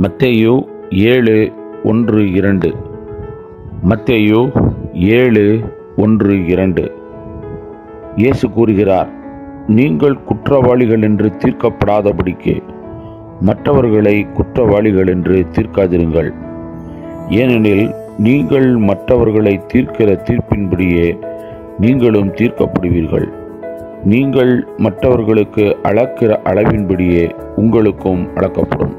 மத்தேயு ஏழு ஒன்று இரண்டு மத்தேயு ஏழு ஒன்று இரண்டு இயேசு கூறுகிறார் நீங்கள் குற்றவாளிகள் என்று தீர்க்கப்படாதபடிக்கு மற்றவர்களை குற்றவாளிகள் என்று தீர்க்காதிருங்கள் ஏனெனில் நீங்கள் மற்றவர்களை தீர்க்கிற தீர்ப்பின்படியே நீங்களும் தீர்க்கப்படுவீர்கள் நீங்கள் மற்றவர்களுக்கு அளக்கிற அளவின்படியே உங்களுக்கும் அளக்கப்படும்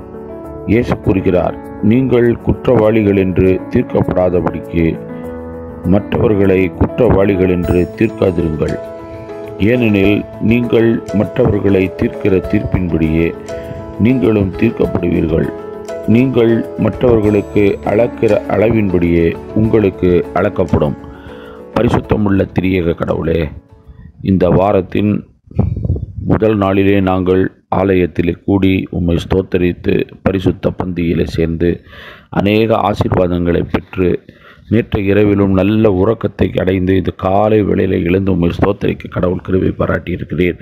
இயேசு கூறுகிறார் நீங்கள் குற்றவாளிகள் என்று தீர்க்கப்படாதபடிக்கு மற்றவர்களை குற்றவாளிகள் என்று தீர்க்காதிருங்கள் ஏனெனில் நீங்கள் மற்றவர்களை தீர்க்கிற தீர்ப்பின்படியே நீங்களும் தீர்க்கப்படுவீர்கள் நீங்கள் மற்றவர்களுக்கு அளக்கிற அளவின்படியே உங்களுக்கு அளக்கப்படும் பரிசுத்தமுள்ள திரியக கடவுளே இந்த வாரத்தின் முதல் நாளிலே நாங்கள் ஆலயத்தில் கூடி உம்மை ஸ்தோத்தரித்து பரிசுத்த பந்தியிலே சேர்ந்து அநேக ஆசீர்வாதங்களை பெற்று நேற்று இரவிலும் நல்ல உறக்கத்தை அடைந்து இது காலை வேளையில் எழுந்து உம்மை ஸ்தோத்தரிக்க கடவுள் கிருவை பாராட்டியிருக்கிறீர்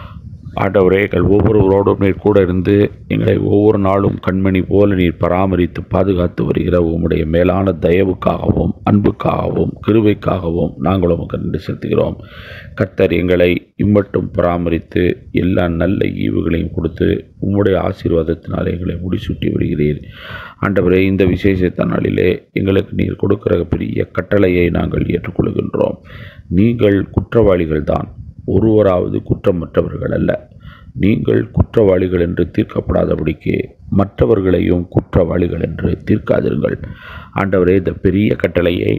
ஆண்டவரே எங்கள் ஒவ்வொருவரோடும் நீர் கூட இருந்து எங்களை ஒவ்வொரு நாளும் கண்மணி போல நீர் பராமரித்து பாதுகாத்து வருகிற உம்முடைய மேலான தயவுக்காகவும் அன்புக்காகவும் கிருபைக்காகவும் நாங்கள் உமக்கு நன்றி செலுத்துகிறோம் கர்த்தர் எங்களை இம்மட்டும் பராமரித்து எல்லா நல்ல ஈவுகளையும் கொடுத்து உம்முடைய ஆசீர்வாதத்தினால் எங்களை முடிசூட்டி வருகிறீர் ஆண்டவரே இந்த விசேஷத்த நாளிலே எங்களுக்கு நீர் கொடுக்கிற பெரிய கட்டளையை நாங்கள் ஏற்றுக்கொள்கின்றோம் நீங்கள் குற்றவாளிகள் தான் ஒருவராவது குற்றமற்றவர்கள் அல்ல நீங்கள் குற்றவாளிகள் என்று தீர்க்கப்படாதபடிக்கு மற்றவர்களையும் குற்றவாளிகள் என்று தீர்க்காதிருங்கள் ஆண்டவரே இந்த பெரிய கட்டளையை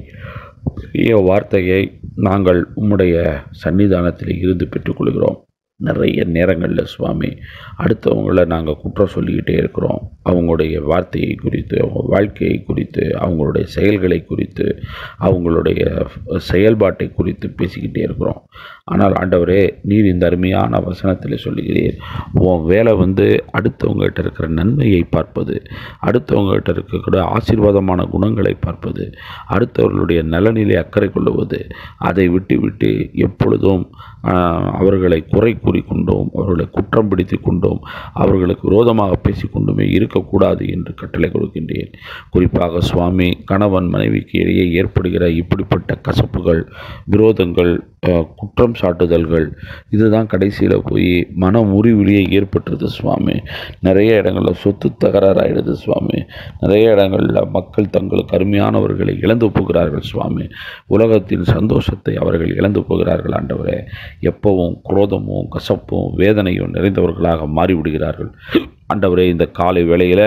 பெரிய வார்த்தையை நாங்கள் உம்முடைய சன்னிதானத்தில் இருந்து பெற்றுக்கொள்கிறோம் நிறைய நேரங்களில் சுவாமி அடுத்தவங்கள நாங்கள் குற்றம் சொல்லிக்கிட்டே இருக்கிறோம் அவங்களுடைய வார்த்தையை குறித்து அவங்க வாழ்க்கையை குறித்து அவங்களுடைய செயல்களை குறித்து அவங்களுடைய செயல்பாட்டை குறித்து பேசிக்கிட்டே இருக்கிறோம் ஆனால் ஆண்டவரே நீர் இந்த அருமையான வசனத்தில் சொல்லுகிறீர் உன் வேலை வந்து அடுத்தவங்ககிட்ட இருக்கிற நன்மையை பார்ப்பது அடுத்தவங்ககிட்ட இருக்கக்கூடிய ஆசீர்வாதமான குணங்களை பார்ப்பது அடுத்தவர்களுடைய நலனிலே அக்கறை கொள்ளுவது அதை விட்டு விட்டு எப்பொழுதும் அவர்களை குறை கூறிக்கொண்டோம் அவர்களை குற்றம் பிடித்து கொண்டோம் அவர்களுக்கு விரோதமாக பேசிக்கொண்டுமே இருக்கக்கூடாது என்று கட்டளை கொடுக்கின்றேன் குறிப்பாக சுவாமி கணவன் மனைவிக்கு இடையே ஏற்படுகிற இப்படிப்பட்ட கசப்புகள் விரோதங்கள் குற்றம் சாட்டுதல்கள் இதுதான் கடைசியில் போய் மன முறிவிலியே ஏற்பட்டுருது சுவாமி நிறைய இடங்களில் சொத்து தகராறாயிடுது சுவாமி நிறைய இடங்களில் மக்கள் தங்களுக்கு அருமையானவர்களை இழந்து போகிறார்கள் சுவாமி உலகத்தின் சந்தோஷத்தை அவர்கள் இழந்து போகிறார்கள் ஆண்டவரே எப்பவும் குரோதமும் கசப்பும் வேதனையும் நிறைந்தவர்களாக மாறிவிடுகிறார்கள் ஆண்டவரே இந்த காலை வேளையில்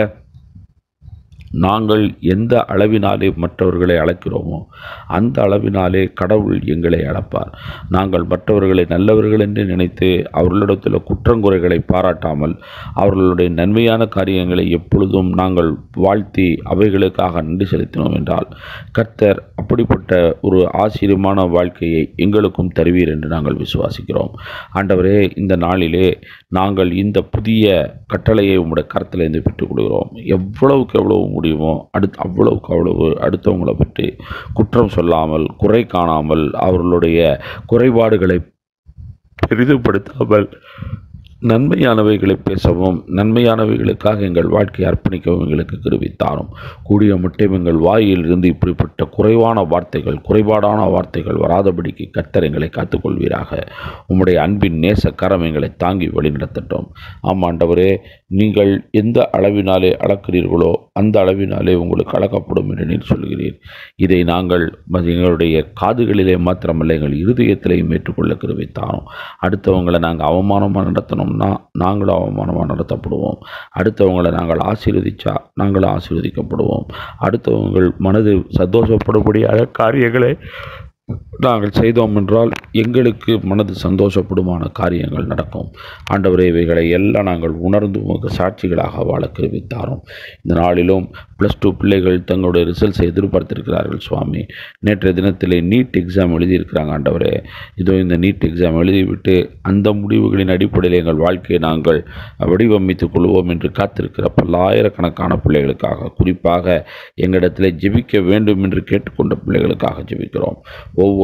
நாங்கள் எந்த அளவினாலே மற்றவர்களை அழைக்கிறோமோ அந்த அளவினாலே கடவுள் எங்களை அழைப்பார் நாங்கள் மற்றவர்களை நல்லவர்கள் என்று நினைத்து அவர்களிடத்தில் குற்றங்குறைகளை பாராட்டாமல் அவர்களுடைய நன்மையான காரியங்களை எப்பொழுதும் நாங்கள் வாழ்த்தி அவைகளுக்காக நன்றி செலுத்தினோம் என்றால் கர்த்தர் அப்படிப்பட்ட ஒரு ஆச்சரியமான வாழ்க்கையை எங்களுக்கும் தருவீர் என்று நாங்கள் விசுவாசிக்கிறோம் ஆண்டவரே இந்த நாளிலே நாங்கள் இந்த புதிய கட்டளையை உங்களுடைய கருத்தில் இருந்து பெற்றுக் கொடுக்கிறோம் எவ்வளவுக்கு எவ்வளவு முடியுமோ அடுத்து அவ்வளவுக்கு அவ்வளவு அடுத்தவங்களை பற்றி குற்றம் சொல்லாமல் குறை காணாமல் அவர்களுடைய குறைபாடுகளை பெரிதுபடுத்தாமல் நன்மையானவைகளை பேசவும் நன்மையானவைகளுக்காக எங்கள் வாழ்க்கையை அர்ப்பணிக்கவும் எங்களுக்கு கிருவித்தாரும் கூடிய மட்டும் எங்கள் வாயில் இருந்து இப்படிப்பட்ட குறைவான வார்த்தைகள் குறைபாடான வார்த்தைகள் வராதபடிக்கு கத்தர் எங்களை காத்துக்கொள்வீராக உம்முடைய அன்பின் நேச கரம் எங்களை தாங்கி வழிநடத்தட்டும் ஆமாண்டவரே நீங்கள் எந்த அளவினாலே அளக்கிறீர்களோ அந்த அளவினாலே உங்களுக்கு அளக்கப்படும் என்று நீர் சொல்கிறீர் இதை நாங்கள் எங்களுடைய காதுகளிலே மாத்திரமல்ல எங்கள் இருதயத்திலையும் ஏற்றுக்கொள்ள கிருவித்தாரோம் அடுத்தவங்களை நாங்கள் அவமானமாக நடத்தணும் பண்ணோம்னா நாங்களும் அவமானமாக நடத்தப்படுவோம் அடுத்தவங்களை நாங்கள் ஆசீர்வதிச்சா நாங்களும் ஆசீர்வதிக்கப்படுவோம் அடுத்தவங்கள் மனது சந்தோஷப்படும்படியாக காரியங்களை நாங்கள் செய்தோம் என்றால் எங்களுக்கு மனது சந்தோஷப்படுமான காரியங்கள் நடக்கும் ஆண்டவரே இவைகளை எல்லாம் நாங்கள் உணர்ந்து உமக்கு சாட்சிகளாக வாழ கருவித்தாரோம் இந்த நாளிலும் ப்ளஸ் டூ பிள்ளைகள் தங்களுடைய ரிசல்ட்ஸை எதிர்பார்த்திருக்கிறார்கள் சுவாமி நேற்றைய தினத்திலே நீட் எக்ஸாம் எழுதியிருக்கிறாங்க ஆண்டவரே இதோ இந்த நீட் எக்ஸாம் எழுதிவிட்டு அந்த முடிவுகளின் அடிப்படையில் எங்கள் வாழ்க்கையை நாங்கள் வடிவமைத்துக் கொள்வோம் என்று காத்திருக்கிற பல்லாயிரக்கணக்கான பிள்ளைகளுக்காக குறிப்பாக எங்களிடத்தில் ஜெபிக்க வேண்டும் என்று கேட்டுக்கொண்ட பிள்ளைகளுக்காக ஜெபிக்கிறோம் ஒவ்வொரு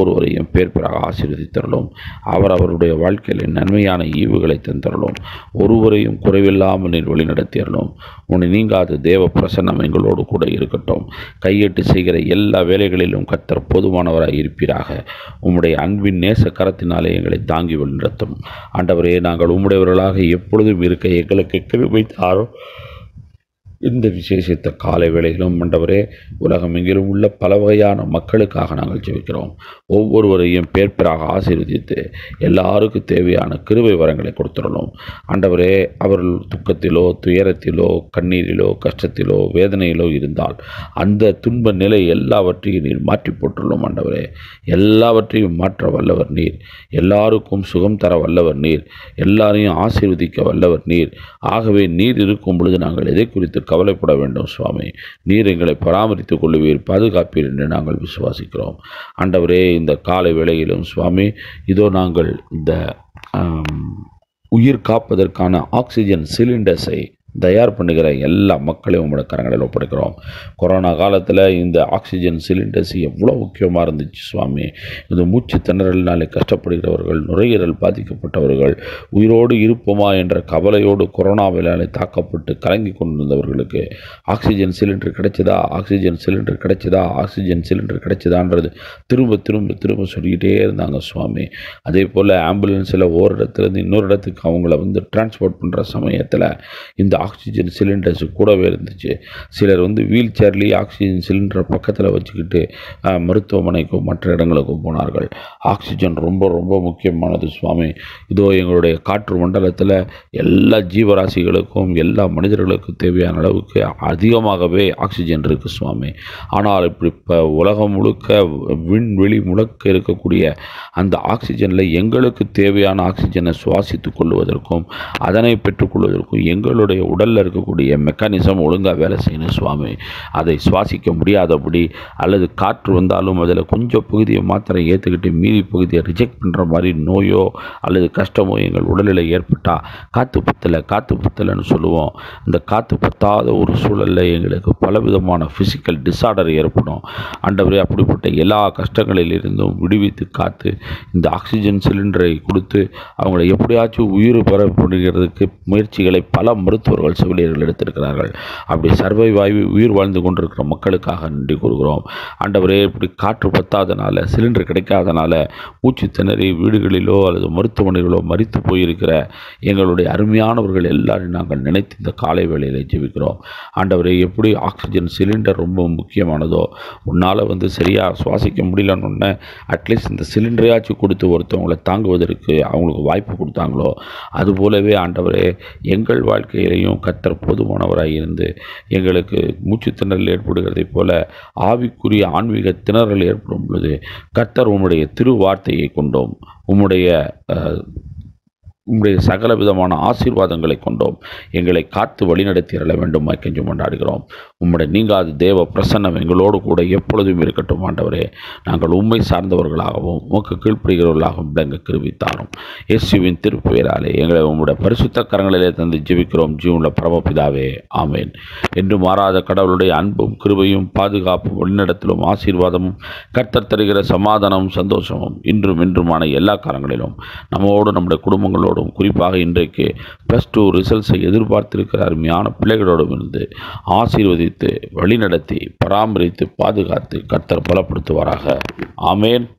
ஒவ்வொருவரையும் பேர் பெறாக ஆசீர்வதித்தரலும் அவர் அவருடைய வாழ்க்கையில் நன்மையான ஈவுகளை தந்தரலும் ஒருவரையும் குறைவில்லாமல் நீர் வழிநடத்தியறலும் உன்னை நீங்காத தேவ பிரசன்னம் எங்களோடு கூட இருக்கட்டும் கையிட்டு செய்கிற எல்லா வேலைகளிலும் கத்தர் பொதுவானவராய் இருப்பீராக உம்முடைய அன்பின் நேச கரத்தினாலே எங்களை தாங்கி வழிநடத்தும் ஆண்டவரே நாங்கள் உம்முடையவர்களாக எப்பொழுதும் இருக்க எங்களுக்கு கிருபை தாரும் இந்த விசேஷித்த காலை வேளையிலும் ஆண்டவரே உலகம் எங்கிலும் உள்ள பல வகையான மக்களுக்காக நாங்கள் ஜெபிக்கிறோம் ஒவ்வொருவரையும் பேர் பேராக ஆசீர்வதித்து எல்லாருக்கும் தேவையான கிருபை வரங்களை கொடுத்துடணும் ஆண்டவரே அவர்கள் துக்கத்திலோ துயரத்திலோ கண்ணீரிலோ கஷ்டத்திலோ வேதனையிலோ இருந்தால் அந்த துன்ப நிலை எல்லாவற்றையும் நீர் மாற்றி போட்டுள்ளோம் ஆண்டவரே எல்லாவற்றையும் மாற்ற வல்லவர் நீர் எல்லாருக்கும் சுகம் தர வல்லவர் நீர் எல்லாரையும் ஆசீர்வதிக்க வல்லவர் நீர் ஆகவே நீர் இருக்கும் பொழுது நாங்கள் எதை குறித்து கவலைப்பட வேண்டும் சுவாமி நீர் எங்களை பராமரித்துக் கொள்ளுவீர் பாதுகாப்பீர் என்று நாங்கள் விசுவாசிக்கிறோம் ஆண்டவரே இந்த காலை வேளையிலும் சுவாமி இதோ நாங்கள் இந்த ஆம், உயிர் காப்பதற்கான ஆக்சிஜன் சிலிண்டர்ஸை தயார் பண்ணுகிற எல்லா மக்களையும் உங்களோட கரங்களில் ஒப்படைக்கிறோம் கொரோனா காலத்தில் இந்த ஆக்சிஜன் சிலிண்டர்ஸ் எவ்வளோ முக்கியமாக இருந்துச்சு சுவாமி இந்த மூச்சு திணறலினாலே கஷ்டப்படுகிறவர்கள் நுரையீரல் பாதிக்கப்பட்டவர்கள் உயிரோடு இருப்போமா என்ற கவலையோடு கொரோனாவினாலே தாக்கப்பட்டு கலங்கி கொண்டிருந்தவர்களுக்கு ஆக்சிஜன் சிலிண்டர் கிடைச்சதா ஆக்சிஜன் சிலிண்டர் கிடைச்சதா ஆக்சிஜன் சிலிண்டர் கிடைச்சதான்றது திரும்ப திரும்ப திரும்ப சொல்லிக்கிட்டே இருந்தாங்க சுவாமி அதே போல் ஆம்புலன்ஸில் ஒரு இடத்துலேருந்து இன்னொரு இடத்துக்கு அவங்கள வந்து டிரான்ஸ்போர்ட் பண்ணுற சமயத்தில் இந்த ஆக்சிஜன் சிலிண்டர்ஸ் கூடவே இருந்துச்சு சிலர் வந்து வீல் சேர்லேயே ஆக்சிஜன் சிலிண்டரை பக்கத்தில் வச்சுக்கிட்டு அஹ், மருத்துவமனைக்கும் மற்ற இடங்களுக்கும் போனார்கள் ஆக்சிஜன் ரொம்ப ரொம்ப முக்கியமானது சுவாமி இதோ எங்களுடைய காற்று மண்டலத்தில் எல்லா ஜீவராசிகளுக்கும் எல்லா மனிதர்களுக்கும் தேவையான அளவுக்கு அதிகமாகவே ஆக்சிஜன் இருக்குது சுவாமி ஆனால் இப்படி இப்போ உலகம் முழுக்க விண்வெளி முழுக்க இருக்கக்கூடிய அந்த ஆக்சிஜனில் எங்களுக்கு தேவையான ஆக்சிஜனை சுவாசித்து கொள்வதற்கும் அதனை பெற்றுக்கொள்வதற்கும் எங்களுடைய உடலில் இருக்கக்கூடிய மெக்கானிசம் ஒழுங்காக வேலை செய்யணும் சுவாமி அதை சுவாசிக்க முடியாதபடி அல்லது காற்று வந்தாலும் அதில் கொஞ்சம் பகுதியை மாத்திரம் ஏற்றுக்கிட்டு மீதி பகுதியை ரிஜெக்ட் பண்ணுற மாதிரி நோயோ அல்லது கஷ்டமோ எங்கள் உடலில் ஏற்பட்டால் காற்று பத்தலை காற்று பத்தலைன்னு சொல்லுவோம் இந்த காற்று பத்தாத ஒரு சூழலில் எங்களுக்கு பலவிதமான ஃபிசிக்கல் டிஸார்டர் ஏற்படும் ஆண்டவரே அப்படிப்பட்ட எல்லா கஷ்டங்களிலிருந்தும் விடுவித்து காத்து இந்த ஆக்சிஜன் சிலிண்டரை கொடுத்து அவங்களை எப்படியாச்சும் உயிர் பெற முடிகிறதுக்கு முயற்சிகளை பல மருத்துவர்கள் செவிலியர்கள் எடுத்திருக்கிறார்கள் அப்படி சர்வை வாயு உயிர் வாழ்ந்து கொண்டிருக்கிற மக்களுக்காக நன்றி கூறுகிறோம் ஆண்டவரே இப்படி காற்று பத்தாதனால சிலிண்டர் கிடைக்காதனால மூச்சு திணறி வீடுகளிலோ அல்லது மருத்துவமனைகளோ மறித்து போயிருக்கிற எங்களுடைய அருமையானவர்கள் எல்லாரையும் நாங்கள் நினைத்து இந்த காலை வேளையில் ஜெபிக்கிறோம் ஆண்டவரே எப்படி ஆக்சிஜன் சிலிண்டர் ரொம்ப முக்கியமானதோ உன்னால் வந்து சரியாக சுவாசிக்க முடியலன்னு உடனே அட்லீஸ்ட் இந்த சிலிண்டரையாச்சும் கொடுத்து ஒருத்தவங்களை தாங்குவதற்கு அவங்களுக்கு வாய்ப்பு கொடுத்தாங்களோ அதுபோலவே ஆண்டவரே எங்கள் வாழ்க்கையிலையும் கத்தர் போதுமானவராய் இருந்து எங்களுக்கு மூச்சு திணறல் ஏற்படுகிறதைப் போல ஆவிக்குரிய ஆன்மீக திணறல் ஏற்படும் பொழுது கர்த்தர் உம்முடைய திருவார்த்தையை கொண்டோம் உம்முடைய அஹ், உம்முடைய சகல விதமான ஆசீர்வாதங்களை கொண்டோம் எங்களை காத்து வழிநடத்தி அருள வேண்டுமாய் கெஞ்சும் கொண்டாடுகிறோம் உம்முடைய நீங்காத தேவ பிரசன்னம் எங்களோடு கூட எப்பொழுதும் இருக்கட்டும் ஆண்டவரே நாங்கள் உண்மை சார்ந்தவர்களாகவும் உமக்கு கீழ்ப்படுகிறவர்களாகவும் விளங்க கிருவித்தாரும் இயேசுவின் திருப்பெயராலே எங்களை உம்முடைய பரிசுத்த கரங்களிலே தந்து ஜெபிக்கிறோம் ஜீவனுள்ள பரமபிதாவே ஆமேன் என்று மாறாத கடவுளுடைய அன்பும் கிருபையும் பாதுகாப்பும் வழிநடத்தலும் ஆசீர்வாதமும் கர்த்தர் தருகிற சமாதானமும் சந்தோஷமும் இன்றும் இன்றுமான எல்லா காலங்களிலும் நம்மோடு நம்முடைய குடும்பங்களோடும் குறிப்பாக இன்றைக்கு ப்ளஸ் டூ ரிசல்ட்ஸை எதிர்பார்த்திருக்கிற அருமையான பிள்ளைகளோடும் இருந்து ஆசீர்வதித்து வழிநடத்தி பராமரித்து பாதுகாத்து கர்த்தர் பலப்படுத்துவாராக ஆமேன்